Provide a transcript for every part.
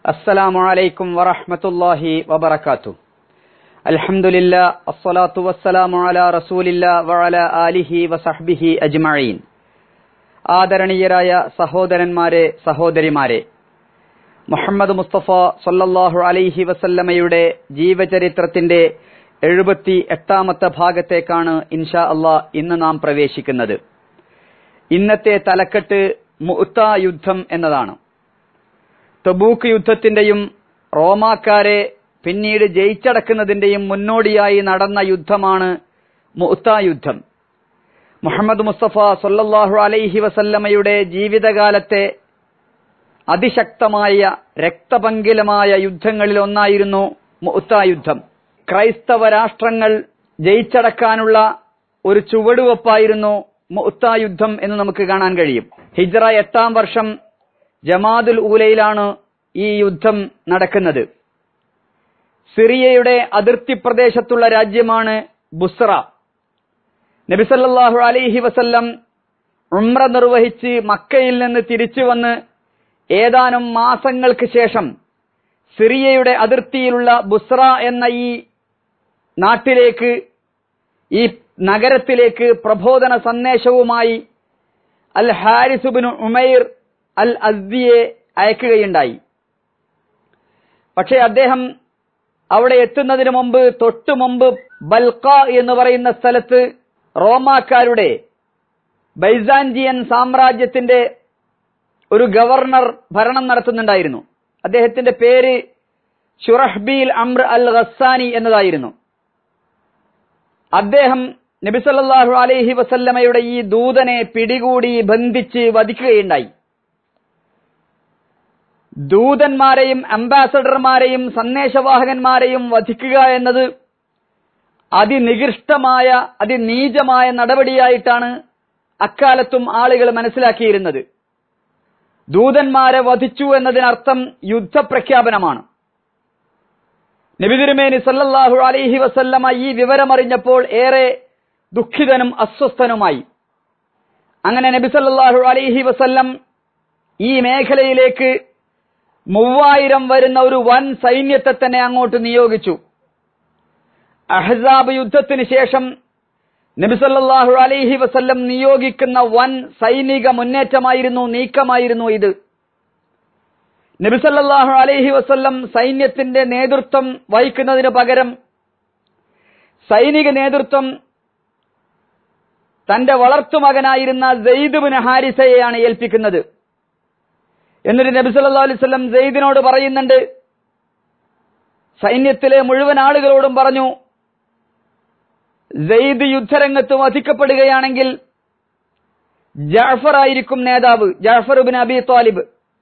السلام عليكم ورحمة الله وبركاته الحمد لله الصلاة والسلام على رسول الله وعلى آله وصحبه أجمعين ആദരണീയരായ സഹോദരന്മാരെ സഹോദരിമാരെ മുഹമ്മദ് മുസ്തഫ സല്ലല്ലാഹു അലൈഹി വസല്ലമയുടെ ജീവചരിത്രത്തിന്റെ എഴുപത്തി എട്ടാമത്തെ ഭാഗത്തേക്കാണ് ഇൻഷാ അള്ളാ ഇന്ന് നാം പ്രവേശിക്കുന്നത് ഇന്നത്തെ തലക്കെട്ട് മുഅ്ത യുദ്ധം എന്നതാണ് തബൂക്ക് യുദ്ധത്തിന്റെയും റോമാക്കാരെ പിന്നീട് ജയിച്ചടക്കുന്നതിന്റെയും മുന്നോടിയായി നടന്ന യുദ്ധമാണ് മുഅ്ത യുദ്ധം മുഹമ്മദ് മുസ്തഫ സൊല്ലാഹു അലൈഹി വസല്ലമയുടെ ജീവിതകാലത്തെ അതിശക്തമായ രക്തപങ്കിലമായ യുദ്ധങ്ങളിൽ ഒന്നായിരുന്നു മുഅ്ത യുദ്ധം ക്രൈസ്തവ രാഷ്ട്രങ്ങൾ ജയിച്ചടക്കാനുള്ള ഒരു ചുവടുവെപ്പായിരുന്നു മുഅ്ത യുദ്ധം എന്ന് നമുക്ക് കാണാൻ കഴിയും ഹിജ്റ എട്ടാം വർഷം ജമാദുൽ ഊലയിലാണ് ഈ യുദ്ധം നടക്കുന്നത് സിറിയയുടെ അതിർത്തി പ്രദേശത്തുള്ള രാജ്യമാണ് ബുസ്ര നബിസല്ലാഹു അലൈഹി വസല്ലം ഉംറ നിർവഹിച്ച് മക്കയിൽ നിന്ന് തിരിച്ചു വന്ന് ഏതാനും മാസങ്ങൾക്ക് ശേഷം സിറിയയുടെ അതിർത്തിയിലുള്ള ബുസ്ര എന്ന ഈ നാട്ടിലേക്ക് ഈ നഗരത്തിലേക്ക് പ്രബോധന സന്ദേശവുമായി അൽ ഹാരിസുബിന് ഉമൈർ അൽ അസ്ദിയെ അയക്കുകയുണ്ടായി പക്ഷേ അദ്ദേഹം അവിടെ എത്തുന്നതിന് മുമ്പ് തൊട്ടു മുമ്പ് ബൽക്ക എന്ന് പറയുന്ന സ്ഥലത്ത് റോമാക്കാരുടെ ബൈസാൻജിയൻ സാമ്രാജ്യത്തിന്റെ ഒരു ഗവർണർ ഭരണം നടത്തുന്നുണ്ടായിരുന്നു അദ്ദേഹത്തിന്റെ പേര് ഷുറഹ്ബീൽ അമ്ര അൽ ഖസാനി എന്നതായിരുന്നു അദ്ദേഹം നബിസല്ലാഹു അലൈഹി വസല്ലമയുടെ ഈ ദൂതനെ പിടികൂടി ബന്ധിച്ച് വധിക്കുകയുണ്ടായി ദൂതന്മാരെയും അംബാസഡർമാരെയും സന്ദേശവാഹകന്മാരെയും വധിക്കുക എന്നത് അതിനികൃഷ്ടമായ അതിനീചമായ നടപടിയായിട്ടാണ് അക്കാലത്തും ആളുകൾ മനസ്സിലാക്കിയിരുന്നത് ദൂതന്മാരെ വധിച്ചു എന്നതിനർത്ഥം യുദ്ധപ്രഖ്യാപനമാണ് നബിതിരുമേനി സല്ലല്ലാഹു അലൈഹി വസല്ലമ ഈ വിവരമറിഞ്ഞപ്പോൾ ഏറെ ദുഃഖിതനും അസ്വസ്ഥനുമായി അങ്ങനെ നബി സല്ലല്ലാഹു അലൈഹി വസല്ലം ഈ മേഖലയിലേക്ക് മൂവായിരം വരുന്ന ഒരു വൻ സൈന്യത്തെ തന്നെ അങ്ങോട്ട് നിയോഗിച്ചു അഹ്സാബ് യുദ്ധത്തിന് ശേഷം നബിസല്ലാഹു അലൈഹി വസല്ലം നിയോഗിക്കുന്ന വൻ സൈനിക മുന്നേറ്റമായിരുന്നു നീക്കമായിരുന്നു ഇത് നബിസല്ലാഹു അലൈഹി വസല്ലം സൈന്യത്തിന്റെ നേതൃത്വം വഹിക്കുന്നതിന് പകരം സൈനിക നേതൃത്വം തന്റെ വളർത്തുമകനായിരുന്ന സെയ്ദുബിന് ഹാരിസയെയാണ് ഏൽപ്പിക്കുന്നത് എന്നിട്ട് നബി സല്ലല്ലാഹു അലൈഹി വസല്ലം സെയ്ദിനോട് പറയുന്നുണ്ട് സൈന്യത്തിലെ മുഴുവൻ ആളുകളോടും പറഞ്ഞു സെയ്ദ് യുദ്ധരംഗത്ത് വധിക്കപ്പെടുകയാണെങ്കിൽ ജാഫർ ആയിരിക്കും നേതാവ് ജാഫർ ബിൻ അബി താലിബ്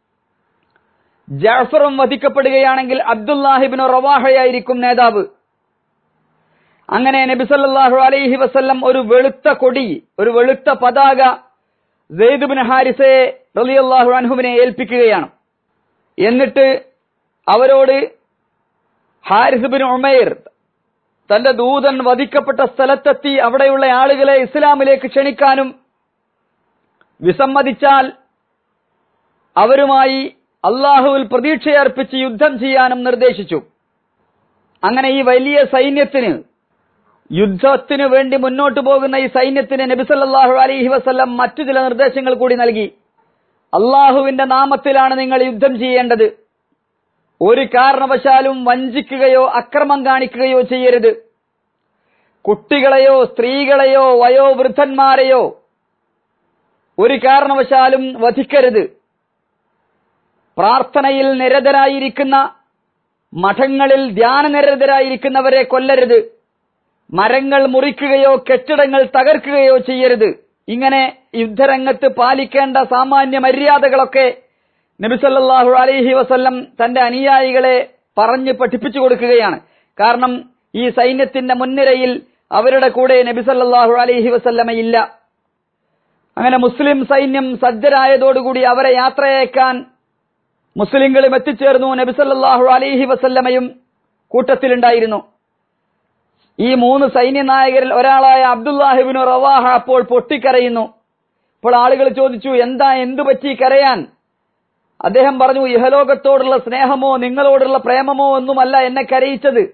ജാഫറും വധിക്കപ്പെടുകയാണെങ്കിൽ അബ്ദുല്ലാഹിബിൻ റവാഹയായിരിക്കും നേതാവ് അങ്ങനെ നബി സല്ലല്ലാഹു അലൈഹി വസല്ലം ഒരു വെളുത്ത കൊടി ഒരു വെളുത്ത പതാക സെയ്ദ് ബിൻ ഹാരിസയെ റളിയല്ലാഹു അൻഹുവിനെ ഏൽപ്പിക്കുകയാണ് എന്നിട്ട് അവരോട് ഹാരിസ് ബിൻ ഉമൈർ തന്റെ ദൂതൻ വധിക്കപ്പെട്ട സ്ഥലത്തെത്തി അവിടെയുള്ള ആളുകളെ ഇസ്ലാമിലേക്ക് ക്ഷണിക്കാനും വിസമ്മതിച്ചാൽ അവരുമായി അള്ളാഹുവിൽ പ്രതീക്ഷയർപ്പിച്ച് യുദ്ധം ചെയ്യാനും നിർദ്ദേശിച്ചു അങ്ങനെ ഈ വലിയ സൈന്യത്തിന് യുദ്ധത്തിനു വേണ്ടി മുന്നോട്ടു പോകുന്ന ഈ സൈന്യത്തിന് നബിസല്ലാഹു അലൈഹി വസ്ല്ലം മറ്റു ചില നിർദ്ദേശങ്ങൾ കൂടി നൽകി അള്ളാഹുവിന്റെ നാമത്തിലാണ് നിങ്ങൾ യുദ്ധം ചെയ്യേണ്ടത് ഒരു കാരണവശാലും വഞ്ചിക്കുകയോ അക്രമം കാണിക്കുകയോ ചെയ്യരുത് കുട്ടികളെയോ സ്ത്രീകളെയോ വയോവൃദ്ധന്മാരെയോ ഒരു കാരണവശാലും വധിക്കരുത് പ്രാർത്ഥനയിൽ നിരതരായിരിക്കുന്ന മഠങ്ങളിൽ ധ്യാനനിരതരായിരിക്കുന്നവരെ കൊല്ലരുത് മരങ്ങൾ മുറിക്കുകയോ കെട്ടിടങ്ങൾ തകർക്കുകയോ ചെയ്യരുത് ഇങ്ങനെ യുദ്ധരംഗത്ത് പാലിക്കേണ്ട സാമാന്യ മര്യാദകളൊക്കെ നബിസല്ലാഹു അലൈഹി വസല്ലം തന്റെ അനുയായികളെ പറഞ്ഞ് പഠിപ്പിച്ചു കൊടുക്കുകയാണ് കാരണം ഈ സൈന്യത്തിന്റെ മുൻനിരയിൽ അവരുടെ കൂടെ നബിസല്ലാഹു അലൈഹി വസല്ലമയില്ല അങ്ങനെ മുസ്ലിം സൈന്യം സജ്ജരായതോടുകൂടി അവരെ യാത്രയേക്കാൻ മുസ്ലിങ്ങളും എത്തിച്ചേർന്നു നബിസല്ലാഹു അലൈഹി വസല്ലമയും കൂട്ടത്തിലുണ്ടായിരുന്നു ഈ മൂന്ന് സൈന്യ നായകരിൽ ഒരാളായ അബ്ദുല്ലാഹിബിന് റവാഹ അപ്പോൾ പൊട്ടിക്കരയുന്നു അപ്പോൾ ആളുകൾ ചോദിച്ചു എന്താ എന്തു പറ്റി കരയാൻ അദ്ദേഹം പറഞ്ഞു ഇഹലോകത്തോടുള്ള സ്നേഹമോ നിങ്ങളോടുള്ള പ്രേമമോ ഒന്നുമല്ല എന്നെ കരയിച്ചത്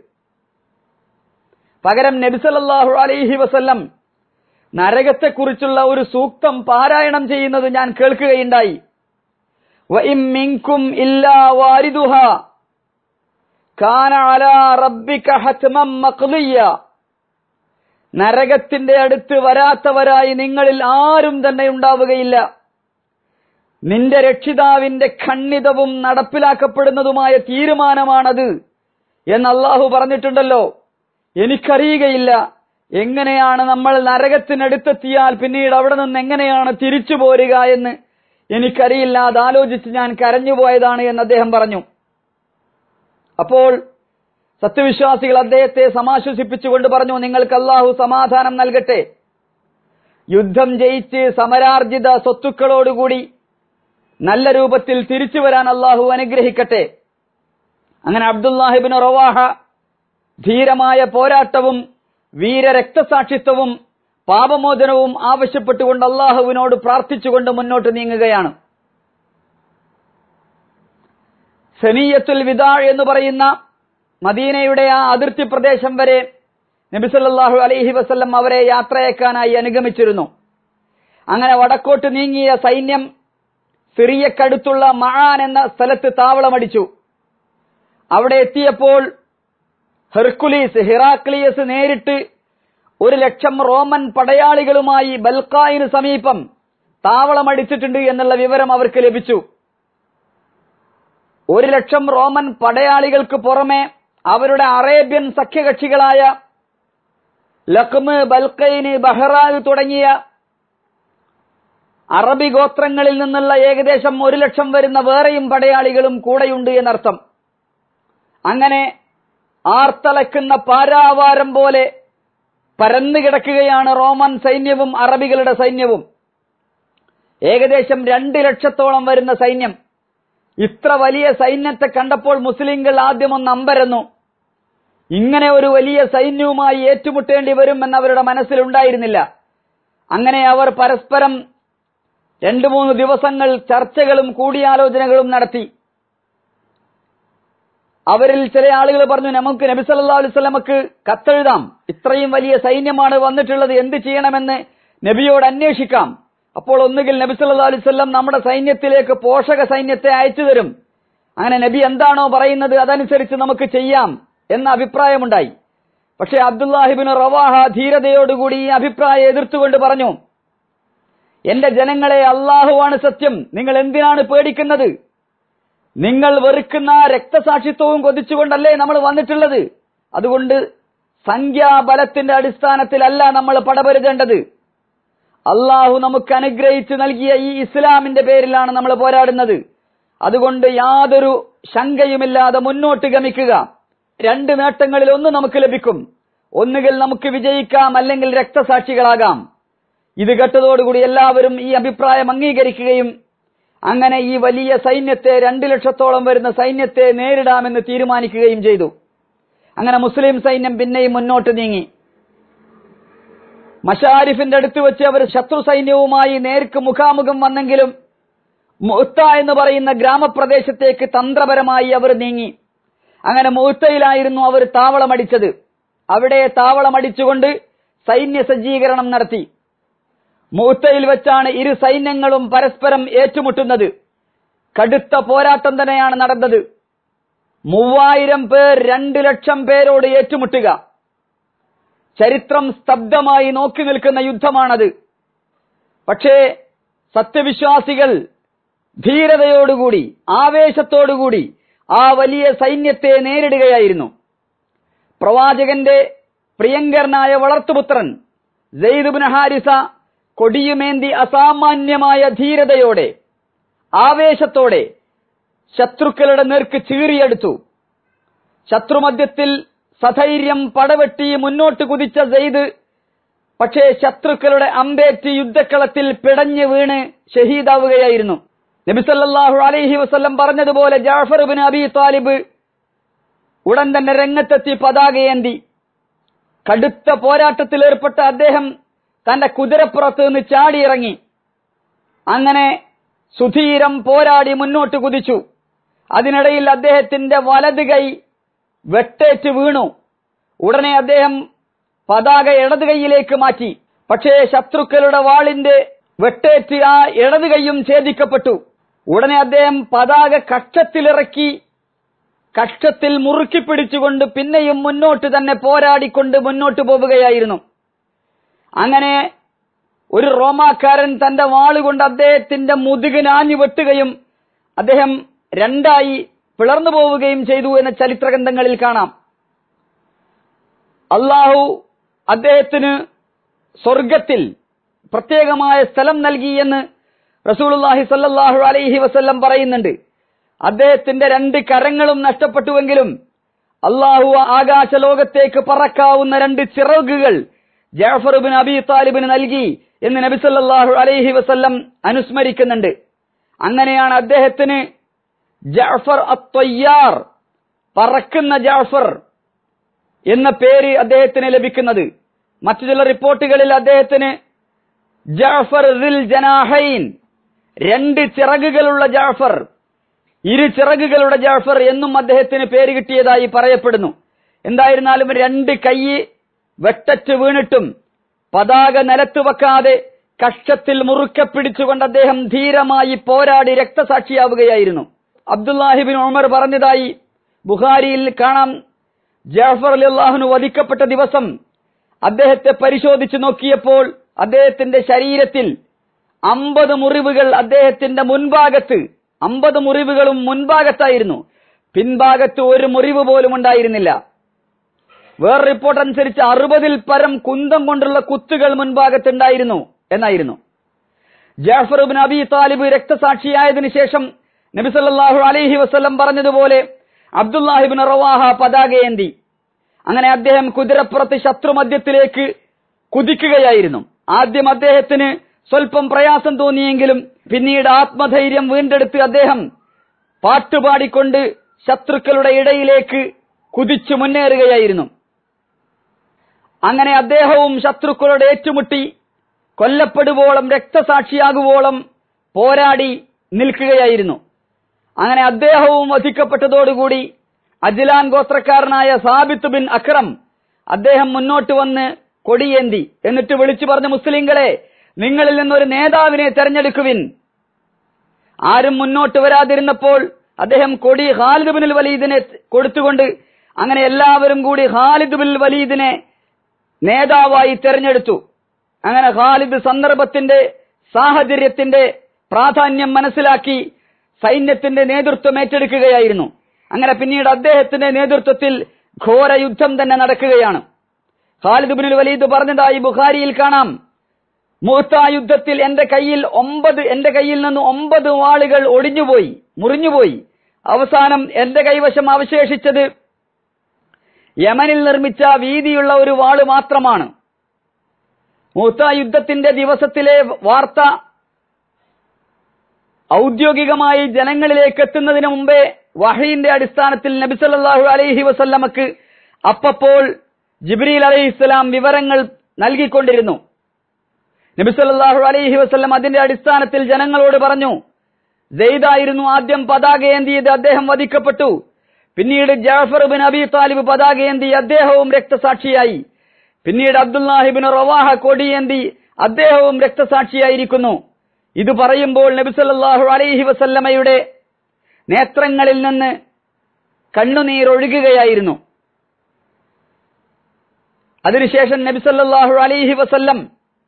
പകരം നബിസലല്ലാഹു അലൈഹി വസല്ലം നരകത്തെക്കുറിച്ചുള്ള ഒരു സൂക്തം പാരായണം ചെയ്യുന്നത് ഞാൻ കേൾക്കുകയുണ്ടായി വഇം മിൻകും ഇല്ലാ വാരിദുഹ കാന അലാ റബ്ബിക ഹത്മം മഖ്ദിയ നരകത്തിന്റെ അടുത്ത് വരാത്തവരായി നിങ്ങളിൽ ആരും തന്നെ ഉണ്ടാവുകയില്ല നിന്റെ രക്ഷിതാവിന്റെ ഖണ്ഡിതവും നടപ്പിലാക്കപ്പെടുന്നതുമായ തീരുമാനമാണത് എന്ന് അള്ളാഹു പറഞ്ഞിട്ടുണ്ടല്ലോ എനിക്കറിയുകയില്ല എങ്ങനെയാണ് നമ്മൾ നരകത്തിനടുത്തെത്തിയാൽ പിന്നീട് അവിടെ നിന്ന് എങ്ങനെയാണ് തിരിച്ചു പോരുക എന്ന് എനിക്കറിയില്ല അത് ആലോചിച്ച് ഞാൻ കരഞ്ഞുപോയതാണ് എന്ന് അദ്ദേഹം പറഞ്ഞു അപ്പോൾ സത്യവിശ്വാസികൾ അദ്ദേഹത്തെ സമാശ്വസിപ്പിച്ചുകൊണ്ട് പറഞ്ഞു നിങ്ങൾക്ക് അള്ളാഹു സമാധാനം നൽകട്ടെ യുദ്ധം ജയിച്ച് സമരാർജിത സ്വത്തുക്കളോടുകൂടി നല്ല രൂപത്തിൽ തിരിച്ചു വരാൻ അള്ളാഹു അനുഗ്രഹിക്കട്ടെ അങ്ങനെ അബ്ദുല്ലാഹിബിൻ റവാഹ ധീരമായ പോരാട്ടവും വീരരക്തസാക്ഷിത്വവും പാപമോചനവും ആവശ്യപ്പെട്ടുകൊണ്ട് അള്ളാഹുവിനോട് പ്രാർത്ഥിച്ചുകൊണ്ട് മുന്നോട്ട് നീങ്ങുകയാണ് സനീയത്തുൽ വിദാ എന്ന് പറയുന്ന മദീനയുടെ ആ അതിർത്തി പ്രദേശം വരെ നബിസല്ലാഹു അലൈഹി വസല്ലം അവരെ യാത്രയേക്കാനായി അനുഗമിച്ചിരുന്നു അങ്ങനെ വടക്കോട്ട് നീങ്ങിയ സൈന്യം സിറിയക്കടുത്തുള്ള മഹാൻ എന്ന സ്ഥലത്ത് താവളമടിച്ചു അവിടെ എത്തിയപ്പോൾ ഹെർക്കുലീസ് ഹിറാക്ലിയസ് നേരിട്ട് ഒരു ലക്ഷം റോമൻ പടയാളികളുമായി ബൽക്കായിന് സമീപം താവളമടിച്ചിട്ടുണ്ട് എന്നുള്ള വിവരം അവർക്ക് ലഭിച്ചു ഒരു ലക്ഷം റോമൻ പടയാളികൾക്ക് പുറമെ അവരുടെ അറേബ്യൻ സഖ്യകക്ഷികളായ ലഖ്മ് ബൽക്കൈന് ബഹ്റാൻ തുടങ്ങിയ അറബി ഗോത്രങ്ങളിൽ നിന്നുള്ള ഏകദേശം ഒരു ലക്ഷം വരുന്ന വേറെയും പടയാളികളും കൂടെയുണ്ട് എന്നർത്ഥം അങ്ങനെ ആർത്തലക്കുന്ന പാരാവാരം പോലെ പരന്നു കിടക്കുകയാണ് റോമൻ സൈന്യവും അറബികളുടെ സൈന്യവും ഏകദേശം രണ്ട് ലക്ഷത്തോളം വരുന്ന സൈന്യം ഇത്ര വലിയ സൈന്യത്തെ കണ്ടപ്പോൾ മുസ്ലിങ്ങൾ ആദ്യം ഒന്ന് അമ്പരന്നു ഇങ്ങനെ ഒരു വലിയ സൈന്യവുമായി ഏറ്റുമുട്ടേണ്ടി വരും എന്നവരുടെ മനസ്സിലുണ്ടായിരുന്നില്ല അങ്ങനെ അവർ പരസ്പരം രണ്ടു മൂന്ന് ദിവസങ്ങൾ ചർച്ചകളും കൂടിയാലോചനകളും നടത്തി അവരിൽ ചില ആളുകൾ പറഞ്ഞു നമുക്ക് നബി സല്ലല്ലാഹു അലൈഹി വസല്ലമക്ക് കത്തെഴുതാം ഇത്രയും വലിയ സൈന്യമാണ് വന്നിട്ടുള്ളത് എന്ത് ചെയ്യണമെന്ന് നബിയോട് അന്വേഷിക്കാം അപ്പോൾ ഒന്നുകിൽ നബി സല്ലല്ലാഹു അലൈഹി വസല്ലം നമ്മുടെ സൈന്യത്തിലേക്ക് പോഷക സൈന്യത്തെ അയച്ചു തരും അങ്ങനെ നബി എന്താണോ പറയുന്നത് അതനുസരിച്ച് നമുക്ക് ചെയ്യാം എന്ന അഭിപ്രായമുണ്ടായി പക്ഷേ അബ്ദുല്ലാഹിബിൻ റവാഹ ധീരതയോടുകൂടി ഈ അഭിപ്രായം എതിർത്തുകൊണ്ട് പറഞ്ഞു എന്റെ ജനങ്ങളെ അള്ളാഹുവാണ് സത്യം നിങ്ങൾ എന്തിനാണ് പേടിക്കുന്നത് നിങ്ങൾ വെറുക്കുന്ന രക്തസാക്ഷിത്വവും കൊതിച്ചുകൊണ്ടല്ലേ നമ്മൾ വന്നിട്ടുള്ളത് അതുകൊണ്ട് സംഖ്യാബലത്തിന്റെ അടിസ്ഥാനത്തിലല്ല നമ്മൾ പടപരുതേണ്ടത് അള്ളാഹു നമുക്ക് അനുഗ്രഹിച്ച് നൽകിയ ഈ ഇസ്ലാമിന്റെ പേരിലാണ് നമ്മൾ പോരാടുന്നത് അതുകൊണ്ട് യാതൊരു ശങ്കയുമില്ലാതെ മുന്നോട്ട് ഗമിക്കുക രണ്ട് നേട്ടങ്ങളിൽ ഒന്ന് നമുക്ക് ലഭിക്കും ഒന്നുകിൽ നമുക്ക് വിജയിക്കാം അല്ലെങ്കിൽ രക്തസാക്ഷികളാകാം ഇത് കേട്ടതോടുകൂടി എല്ലാവരും ഈ അഭിപ്രായം അംഗീകരിക്കുകയും അങ്ങനെ ഈ വലിയ സൈന്യത്തെ രണ്ട് ലക്ഷത്തോളം വരുന്ന സൈന്യത്തെ നേരിടാമെന്ന് തീരുമാനിക്കുകയും ചെയ്തു അങ്ങനെ മുസ്ലിം സൈന്യം പിന്നെയും മുന്നോട്ട് നീങ്ങി മഷാരിഫിന്റെ അടുത്ത് വെച്ച് അവർ ശത്രു സൈന്യവുമായി നേർക്ക് മുഖാമുഖം വന്നെങ്കിലും മുഹത്ത എന്ന് പറയുന്ന ഗ്രാമപ്രദേശത്തേക്ക് തന്ത്രപരമായി അവർ നീങ്ങി അങ്ങനെ മുഹത്തയിലായിരുന്നു അവർ താവളമടിച്ചത് അവിടെ താവളമടിച്ചുകൊണ്ട് സൈന്യ സജ്ജീകരണം നടത്തി മൂത്തയിൽ വെച്ചാണ് ഇരു സൈന്യങ്ങളും പരസ്പരം ഏറ്റുമുട്ടുന്നത് കടുത്ത പോരാട്ടം തന്നെയാണ് നടന്നത് മൂവായിരം പേർ രണ്ടു ലക്ഷം പേരോട് ഏറ്റുമുട്ടുക ചരിത്രം സ്തബ്ധമായി നോക്കി നിൽക്കുന്ന യുദ്ധമാണത് പക്ഷേ സത്യവിശ്വാസികൾ ധീരതയോടുകൂടി ആവേശത്തോടുകൂടി ആ വലിയ സൈന്യത്തെ നേരിടുകയായിരുന്നു പ്രവാചകന്റെ പ്രിയങ്കരനായ വളർത്തുപുത്രൻ ജെയ്ദുബിൻ ഹാരിസ കൊടിയുമേന്തി അസാമാന്യമായ ധീരതയോടെ ആവേശത്തോടെ ശത്രുക്കളുടെ നേർക്ക് ചീറിയെടുത്തു ശത്രുമധ്യത്തിൽ സധൈര്യം പടവെട്ടി മുന്നോട്ട് കുതിച്ച സെയ്ദ് പക്ഷേ ശത്രുക്കളുടെ അമ്പേറ്റ് യുദ്ധക്കളത്തിൽ പിടഞ്ഞു വീണ് ഷഹീദാവുകയായിരുന്നു നബിസല്ലാഹു അലൈഹി വസ്ല്ലം പറഞ്ഞതുപോലെ ജാഫർ ബിൻ അബി താലിബ് ഉടൻ തന്നെ രംഗത്തെത്തി പതാകയേന്തി കടുത്ത പോരാട്ടത്തിൽ ഏർപ്പെട്ട അദ്ദേഹം തന്റെ കുതിരപ്പുറത്ത് നിന്ന് ചാടിയിറങ്ങി അങ്ങനെ സുധീരം പോരാടി മുന്നോട്ട് കുതിച്ചു അതിനിടയിൽ അദ്ദേഹത്തിന്റെ വലത് കൈ വെട്ടേറ്റ് വീണു ഉടനെ അദ്ദേഹം പതാക ഇടത് കൈയിലേക്ക് മാറ്റി പക്ഷേ ശത്രുക്കളുടെ വാളിന്റെ വെട്ടേറ്റ് ആ ഇടത് കൈയും ഛേദിക്കപ്പെട്ടു ഉടനെ അദ്ദേഹം പതാക കക്ഷത്തിലിറക്കി കക്ഷത്തിൽ മുറുക്കി പിടിച്ചുകൊണ്ട് പിന്നെയും മുന്നോട്ട് തന്നെ പോരാടിക്കൊണ്ട് മുന്നോട്ട് പോവുകയായിരുന്നു അങ്ങനെ ഒരു റോമാക്കാരൻ തന്റെ വാളുകൊണ്ട് അദ്ദേഹത്തിന്റെ മുതുകിനാഞ്ഞു വെട്ടുകയും അദ്ദേഹം രണ്ടായി പിളർന്നു പോവുകയും ചെയ്തു എന്ന ചരിത്രഗ്രന്ഥങ്ങളിൽ കാണാം അള്ളാഹു അദ്ദേഹത്തിന് സ്വർഗത്തിൽ പ്രത്യേകമായ സ്ഥലം നൽകി എന്ന് റസൂലുള്ളാഹി സല്ലല്ലാഹു അലൈഹി വസല്ലം പറയുന്നുണ്ട് അദ്ദേഹത്തിന്റെ രണ്ട് കരങ്ങളും നഷ്ടപ്പെട്ടുവെങ്കിലും അള്ളാഹു ആകാശ ലോകത്തേക്ക് പറക്കാവുന്ന രണ്ട് ചിറകുകൾ ജാഫർ ബിൻ അബി താലിബിന് നൽകി എന്ന് നബി സല്ലല്ലാഹു അലൈഹി വസല്ലം അനുസ്മരിക്കുന്നുണ്ട് അങ്ങനെയാണ് അദ്ദേഹത്തിന് ജാഫർ അത്വയ്യാർ പറക്കുന്ന ജാഫർ എന്ന പേര് അദ്ദേഹത്തിന് ലഭിക്കുന്നത് മറ്റു ചില റിപ്പോർട്ടുകളിൽ അദ്ദേഹത്തിന് ജാഫർ ദിൽ ജനാഹൈൻ രണ്ട് ചിറകുകളുള്ള ജാഫർ ഇരു ചിറകുകളുടെ ജാഫർ എന്നും അദ്ദേഹത്തിന് പേര് കിട്ടിയതായി പറയപ്പെടുന്നു എന്തായിരുന്നാലും രണ്ട് കൈ വെട്ടറ്റ് വീണിട്ടും പതാക നിലത്ത് വെക്കാതെ കക്ഷത്തിൽ മുറുക്കെ പിടിച്ചുകൊണ്ട് അദ്ദേഹം ധീരമായി പോരാടി രക്തസാക്ഷിയാവുകയായിരുന്നു അബ്ദുല്ലാഹിബിൻ ഉമർ പറഞ്ഞതായി ബുഖാരിയിൽ കാണാം ജാഫർ അലി അള്ളാഹുന് വധിക്കപ്പെട്ട ദിവസം അദ്ദേഹത്തെ പരിശോധിച്ചു നോക്കിയപ്പോൾ അദ്ദേഹത്തിന്റെ ശരീരത്തിൽ അമ്പത് മുറിവുകൾ അദ്ദേഹത്തിന്റെ മുൻഭാഗത്ത് അമ്പത് മുറിവുകളും മുൻഭാഗത്തായിരുന്നു പിൻഭാഗത്ത് ഒരു മുറിവ് പോലും ഉണ്ടായിരുന്നില്ല വേറെ റിപ്പോർട്ട് അനുസരിച്ച് അറുപതിൽ പരം കുന്തം കൊണ്ടുള്ള കുത്തുകൾ മുൻഭാഗത്തുണ്ടായിരുന്നു എന്നായിരുന്നു ജാഫർ ബിൻ അബി താലിബ് രക്തസാക്ഷിയായതിനു ശേഷം നബി സല്ലല്ലാഹു അലൈഹി വസല്ലം പറഞ്ഞതുപോലെ അബ്ദുല്ലാഹിബിൻ റവാഹ പതാകയേന്തി അങ്ങനെ അദ്ദേഹം കുതിരപ്പുറത്ത് ശത്രുമധ്യത്തിലേക്ക് കുതിക്കുകയായിരുന്നു ആദ്യം അദ്ദേഹത്തിന് സ്വല്പം പ്രയാസം തോന്നിയെങ്കിലും പിന്നീട് ആത്മധൈര്യം വീണ്ടെടുത്ത് അദ്ദേഹം പാട്ടുപാടിക്കൊണ്ട് ശത്രുക്കളുടെ ഇടയിലേക്ക് കുതിച്ചു മുന്നേറുകയായിരുന്നു അങ്ങനെ അദ്ദേഹവും ശത്രുക്കളോട് ഏറ്റുമുട്ടി കൊല്ലപ്പെടുവോളം രക്തസാക്ഷിയാകുവോളം പോരാടി നിൽക്കുകയായിരുന്നു അങ്ങനെ അദ്ദേഹവും വധിക്കപ്പെട്ടതോടുകൂടി അജിലാൻ ഗോത്രക്കാരനായ സാബിത്ത് ബിൻ അക്രം അദ്ദേഹം മുന്നോട്ട് വന്ന് കൊടിയേന്തി എന്നിട്ട് വിളിച്ചു പറഞ്ഞ മുസ്ലിങ്ങളെ നിങ്ങളിൽ നിന്നൊരു നേതാവിനെ തെരഞ്ഞെടുക്കുവിൻ ആരും മുന്നോട്ട് വരാതിരുന്നപ്പോൾ അദ്ദേഹം കൊടി ഖാലിദ് ബിൻ വലീദിനെ കൊടുത്തുകൊണ്ട് അങ്ങനെ എല്ലാവരും കൂടി ഖാലിദ് ബിൻ വലീദിനെ നേതാവായി തെരഞ്ഞെടുത്തു അങ്ങനെ ഖാലിദ് സന്ദർഭത്തിന്റെ സാഹചര്യത്തിന്റെ പ്രാധാന്യം മനസ്സിലാക്കി സൈന്യത്തിന്റെ നേതൃത്വം ഏറ്റെടുക്കുകയായിരുന്നു അങ്ങനെ പിന്നീട് അദ്ദേഹത്തിന്റെ നേതൃത്വത്തിൽ ഘോര യുദ്ധം തന്നെ നടക്കുകയാണ് ഖാലിദ് ബിൻ വലീദ് പറഞ്ഞതായി ബുഖാരിയിൽ കാണാം മുഹത്ത യുദ്ധത്തിൽ എന്റെ കയ്യിൽ ഒമ്പത് എന്റെ കയ്യിൽ നിന്ന് ഒമ്പത് വാളുകൾ ഒടിഞ്ഞുപോയി മുറിഞ്ഞുപോയി അവസാനം എന്റെ കൈവശം അവശേഷിച്ചത് യമനിൽ നിർമ്മിച്ച വീതിയുള്ള ഒരു വാള് മാത്രമാണ് മുഹത്ത യുദ്ധത്തിന്റെ ദിവസത്തിലെ വാർത്ത ഔദ്യോഗികമായി ജനങ്ങളിലേക്ക് എത്തുന്നതിന് മുമ്പേ വഹീന്റെ അടിസ്ഥാനത്തിൽ നബിസല്ലാഹു അലൈഹി വസല്ലമക്ക് അപ്പപ്പോൾ ജിബ്രീൽ അലൈഹിസ്സലാം വിവരങ്ങൾ നൽകിക്കൊണ്ടിരുന്നു നബിസല്ലാഹു അലൈഹി വസല്ലം അതിന്റെ അടിസ്ഥാനത്തിൽ ജനങ്ങളോട് പറഞ്ഞു ജെയ്ദായിരുന്നു ആദ്യം പതാകയേന്തിയത് അദ്ദേഹം വധിക്കപ്പെട്ടു പിന്നീട് ജാഫർ ബിൻ അബി താലിബ് പതാകയേന്തി അദ്ദേഹവും രക്തസാക്ഷിയായി പിന്നീട് അബ്ദുല്ലാഹിബിൻ റവാഹ കൊടിയേന്തി അദ്ദേഹവും രക്തസാക്ഷിയായിരിക്കുന്നു ഇത് പറയുമ്പോൾ നബിസല്ലാഹു അലൈഹി വസല്ലമയുടെ നേത്രങ്ങളിൽ നിന്ന് കണ്ണുനീരൊഴുകുകയായിരുന്നു അതിനുശേഷം നബിസല്ലാഹു അലൈഹി വസല്ലം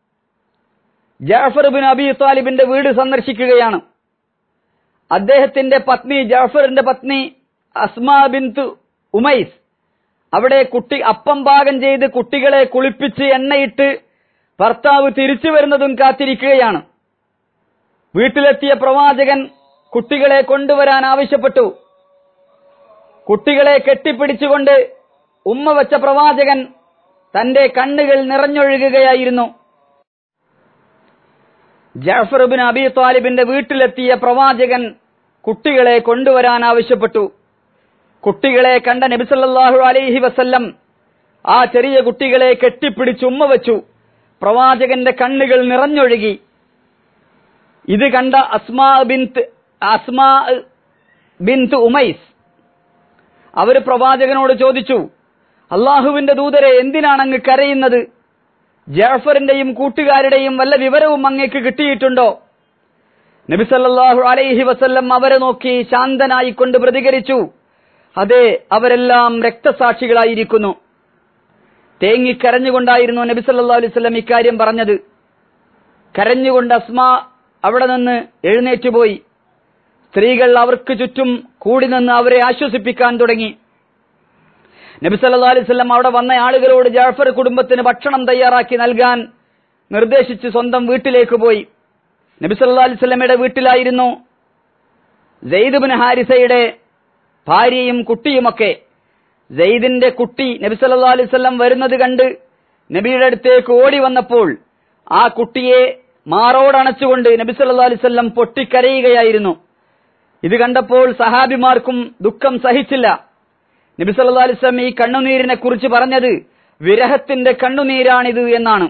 ജാഫർ ബിൻ അബി താലിബിന്റെ വീട് സന്ദർശിക്കുകയാണ് അദ്ദേഹത്തിന്റെ പത്നി ജാഫറിന്റെ പത്നി അസ്മാ ബിന്തു ഉമൈസ് അവിടെ കുട്ടി അപ്പം പാകം ചെയ്ത് കുട്ടികളെ കുളിപ്പിച്ച് എണ്ണയിട്ട് ഭർത്താവ് തിരിച്ചു വരുന്നതും കാത്തിരിക്കുകയാണ് വീട്ടിലെത്തിയ പ്രവാചകൻ കുട്ടികളെ കൊണ്ടുവരാൻ ആവശ്യപ്പെട്ടു കുട്ടികളെ കെട്ടിപ്പിടിച്ചുകൊണ്ട് ഉമ്മ വെച്ച പ്രവാചകൻ തന്റെ കണ്ണുകൾ നിറഞ്ഞൊഴുകുകയായിരുന്നു ജാഫർ ബിൻ അബി താലിബിന്റെ വീട്ടിലെത്തിയ പ്രവാചകൻ കുട്ടികളെ കൊണ്ടുവരാൻ ആവശ്യപ്പെട്ടു കുട്ടികളെ കണ്ട നബിസല്ലാഹു അലൈഹി വസല്ലം ആ ചെറിയ കുട്ടികളെ കെട്ടിപ്പിടിച്ച് ഉമ്മ വെച്ചു പ്രവാചകന്റെ കണ്ണുകൾ നിറഞ്ഞൊഴുകി ഇത് കണ്ട അസ്മാ ബിന്ത് അസ്മാ ബിന്ത് ഉമൈസ് അവര് പ്രവാചകനോട് ചോദിച്ചു അള്ളാഹുവിന്റെ ദൂതരെ എന്തിനാണ് അങ്ങ് കരയുന്നത് ജാഫറിന്റെയും കൂട്ടുകാരുടെയും വല്ല വിവരവും അങ്ങേക്ക് കിട്ടിയിട്ടുണ്ടോ നബി സല്ലല്ലാഹു അലൈഹി വസല്ലം അവരെ നോക്കി ശാന്തനായിക്കൊണ്ട് പ്രതികരിച്ചു അതെ അവരെല്ലാം രക്തസാക്ഷികളായിരിക്കുന്നു തേങ്ങിക്കരഞ്ഞുകൊണ്ടായിരുന്നു നബി സല്ലല്ലാഹു അലൈഹി വസല്ലം ഇക്കാര്യം പറഞ്ഞത് കരഞ്ഞുകൊണ്ട് അസ്മ അവിടെ നിന്ന് എഴുന്നേറ്റുപോയി സ്ത്രീകൾ അവർക്ക് ചുറ്റും കൂടി നിന്ന് അവരെ ആശ്വസിപ്പിക്കാൻ തുടങ്ങി നബി സല്ലല്ലാഹു അലൈഹി വസല്ലം അവിടെ വന്ന ആളുകളോട് ജാഫർ കുടുംബത്തിന് ഭക്ഷണം തയ്യാറാക്കി നൽകാൻ നിർദ്ദേശിച്ച് സ്വന്തം വീട്ടിലേക്ക് പോയി നബി സല്ലല്ലാഹു അലൈഹി വസല്ലമയുടെ വീട്ടിലായിരുന്നു സെയ്ദ് ബിൻ ഹാരിസയുടെ ഭാര്യയും കുട്ടിയുമൊക്കെ സെയ്ദിന്റെ കുട്ടി നബി സല്ലല്ലാഹു അലൈഹി വസല്ലം വരുന്നത് കണ്ട് നബിയുടെ അടുത്തേക്ക് ഓടി വന്നപ്പോൾ ആ കുട്ടിയെ മാറോടണച്ചുകൊണ്ട് നബി സല്ലല്ലാഹു അലൈഹി വസല്ലം പൊട്ടിക്കരയുകയായിരുന്നു ഇത് കണ്ടപ്പോൾ സഹാബിമാർക്കും ദുഃഖം സഹിച്ചില്ല നബി സല്ലല്ലാഹു അലൈഹി വസല്ലം ഈ കണ്ണുനീരിനെ കുറിച്ച് പറഞ്ഞത് വിരഹത്തിന്റെ കണ്ണുനീരാണിത് എന്നാണ്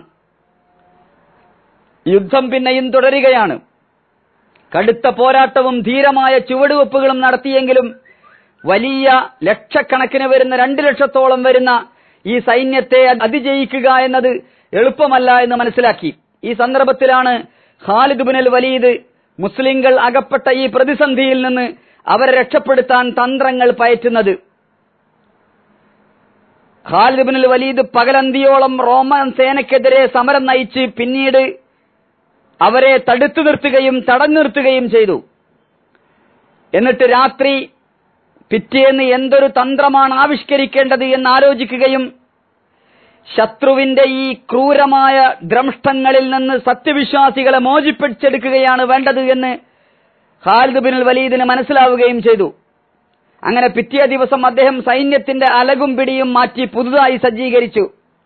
യുദ്ധം പിന്നെയും തുടരുകയാണ് കടുത്ത പോരാട്ടവും ധീരമായ ചുവടുവെപ്പുകളും നടത്തിയെങ്കിലും വലിയ ലക്ഷക്കണക്കിന് വരുന്ന രണ്ട് ലക്ഷത്തോളം വരുന്ന ഈ സൈന്യത്തെ അതിജയിക്കുക എന്നത് എളുപ്പമല്ല എന്ന് മനസ്സിലാക്കി ഈ സന്ദർഭത്തിലാണ് ഖാലിദ് ബിൻ അൽ വലീദ് മുസ്ലിങ്ങൾ അകപ്പെട്ട ഈ പ്രതിസന്ധിയിൽ നിന്ന് അവരെ രക്ഷപ്പെടുത്താൻ തന്ത്രങ്ങൾ പയറ്റുന്നത് ഖാലിദ് ബിൻ അൽ വലീദ് പകലന്തിയോളം റോമൻ സേനയ്ക്കെതിരെ സമരം നയിച്ച് പിന്നീട് അവരെ തടുത്തു നിർത്തുകയും തടഞ്ഞു നിർത്തുകയും ചെയ്തു എന്നിട്ട് രാത്രി പിറ്റേന്ന് എന്തൊരു തന്ത്രമാണ് ആവിഷ്കരിക്കേണ്ടത് എന്ന് ആലോചിക്കുകയും ശത്രുവിന്റെ ഈ ക്രൂരമായ ദ്രംഷ്ടങ്ങളിൽ നിന്ന് സത്യവിശ്വാസികളെ മോചിപ്പിച്ചെടുക്കുകയാണ് വേണ്ടത് എന്ന് ഖാലിദ് ബിൻ വലീദിന് മനസ്സിലാവുകയും ചെയ്തു അങ്ങനെ പിറ്റേ ദിവസം അദ്ദേഹം സൈന്യത്തിന്റെ അലകും പിടിയും മാറ്റി പുതുതായി സജ്ജീകരിച്ചു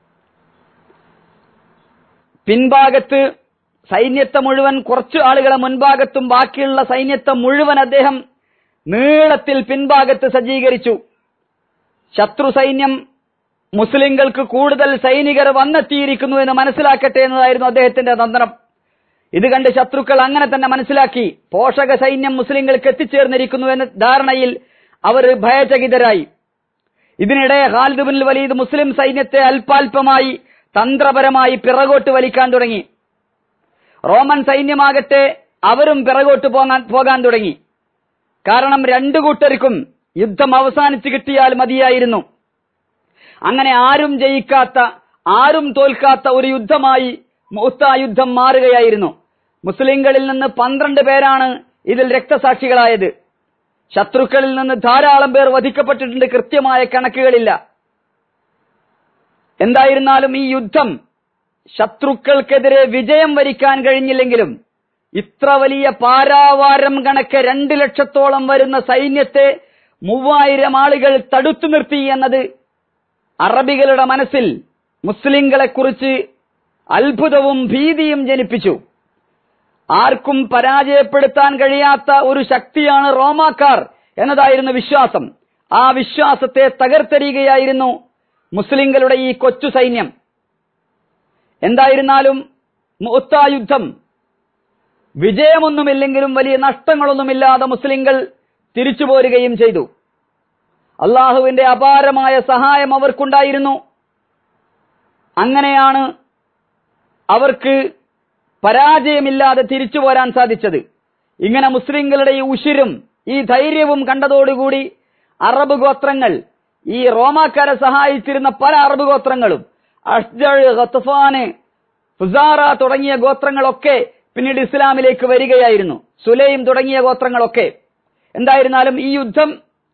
പിൻഭാഗത്ത് സൈന്യത്തെ മുഴുവൻ കുറച്ചു ആളുകളെ മുൻഭാഗത്തും ബാക്കിയുള്ള സൈന്യത്തെ മുഴുവൻ അദ്ദേഹം നീളത്തിൽ പിൻഭാഗത്ത് സജ്ജീകരിച്ചു ശത്രു സൈന്യം മുസ്ലിങ്ങൾക്ക് കൂടുതൽ സൈനികർ വന്നെത്തിയിരിക്കുന്നു എന്ന് മനസ്സിലാക്കട്ടെ എന്നതായിരുന്നു അദ്ദേഹത്തിന്റെ തന്ത്രം ഇത് കണ്ട് ശത്രുക്കൾ അങ്ങനെ തന്നെ മനസ്സിലാക്കി പോഷക സൈന്യം മുസ്ലിങ്ങൾക്ക് എത്തിച്ചേർന്നിരിക്കുന്നു എന്ന ധാരണയിൽ അവർ ഭയചകിതരായി ഇതിനിടെ ഖാലിദ് ബിൻ വലീദ് മുസ്ലിം സൈന്യത്തെ അല്പാൽപമായി തന്ത്രപരമായി പിറകോട്ട് വലിക്കാൻ തുടങ്ങി റോമൻ സൈന്യമാകട്ടെ അവരും പിറകോട്ട് പോകാൻ പോകാൻ തുടങ്ങി കാരണം രണ്ടു കൂട്ടർക്കും യുദ്ധം അവസാനിച്ചു കിട്ടിയാൽ മതിയായിരുന്നു അങ്ങനെ ആരും ജയിക്കാത്ത ആരും തോൽക്കാത്ത ഒരു യുദ്ധമായി മൂത്ത യുദ്ധം മാറുകയായിരുന്നു മുസ്ലിങ്ങളിൽ നിന്ന് പന്ത്രണ്ട് പേരാണ് ഇതിൽ രക്തസാക്ഷികളായത് ശത്രുക്കളിൽ നിന്ന് ധാരാളം പേർ വധിക്കപ്പെട്ടിട്ടുണ്ട് കൃത്യമായ കണക്കുകളില്ല എന്തായിരുന്നാലും ഈ യുദ്ധം ശത്രുക്കൾക്കെതിരെ വിജയം വരിക്കാൻ കഴിഞ്ഞില്ലെങ്കിലും ഇത്ര വലിയ പാരാവാരം കണക്ക് രണ്ട് ലക്ഷത്തോളം വരുന്ന സൈന്യത്തെ മൂവായിരം ആളുകൾ തടുത്തു നിർത്തി എന്നത് അറബികളുടെ മനസ്സിൽ മുസ്ലിങ്ങളെ കുറിച്ച് അത്ഭുതവും ഭീതിയും ജനിപ്പിച്ചു ആർക്കും പരാജയപ്പെടുത്താൻ കഴിയാത്ത ഒരു ശക്തിയാണ് റോമാക്കാർ എന്നതായിരുന്നു വിശ്വാസം ആ വിശ്വാസത്തെ തകർത്തെറിയുകയായിരുന്നു മുസ്ലിങ്ങളുടെ ഈ കൊച്ചു സൈന്യം എന്തായിരുന്നാലും മുത്ത യുദ്ധം വിജയമൊന്നുമില്ലെങ്കിലും വലിയ നഷ്ടങ്ങളൊന്നുമില്ലാതെ മുസ്ലിങ്ങൾ തിരിച്ചു പോരുകയും ചെയ്തു അള്ളാഹുവിന്റെ അപാരമായ സഹായം അവർക്കുണ്ടായിരുന്നു അങ്ങനെയാണ് അവർക്ക് പരാജയമില്ലാതെ തിരിച്ചു പോരാൻ സാധിച്ചത് ഇങ്ങനെ മുസ്ലിങ്ങളുടെ ഈ ഉശിരും ഈ ധൈര്യവും കണ്ടതോടുകൂടി അറബ് ഗോത്രങ്ങൾ ഈ റോമാക്കാരെ സഹായിച്ചിരുന്ന പല അറബ് ഗോത്രങ്ങളും അഷ്ജഴ് ഖത്തഫാന് ഫുസാറ തുടങ്ങിയ ഗോത്രങ്ങളൊക്കെ പിന്നീട് ഇസ്ലാമിലേക്ക് വരികയായിരുന്നു സുലൈം തുടങ്ങിയ ഗോത്രങ്ങളൊക്കെ എന്തായിരുന്നാലും ഈ യുദ്ധം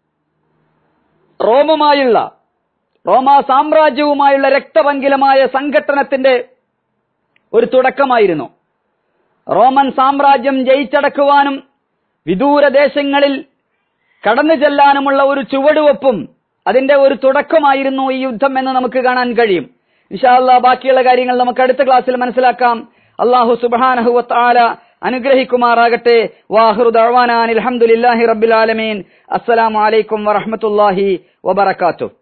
റോമുമായുള്ള റോമാ സാമ്രാജ്യവുമായുള്ള രക്തപങ്കിലമായ സംഘട്ടനത്തിന്റെ ഒരു തുടക്കമായിരുന്നു റോമൻ സാമ്രാജ്യം ജയിച്ചടക്കുവാനും വിദൂര ദേശങ്ങളിൽ കടന്നു ചെല്ലാനുമുള്ള ഒരു ചുവടുവെപ്പും അതിന്റെ ഒരു തുടക്കമായിരുന്നു ഈ യുദ്ധം എന്ന് നമുക്ക് കാണാൻ കഴിയും ഇൻഷാല്ല ബാക്കിയുള്ള കാര്യങ്ങൾ നമുക്ക് അടുത്ത ക്ലാസ്സിൽ മനസ്സിലാക്കാം അള്ളാഹു സുബാനഹു വത്താല അനുഗ്രഹിക്കുമാറാകട്ടെ വാഹുറു ദഅ്വാനാൻ അൽഹംദുലില്ലാഹി റബ്ബിൽ ആലമീൻ അസ്സലാമു അലൈക്കും വറഹ്മത്തുള്ളാഹി വബറകാതുഹു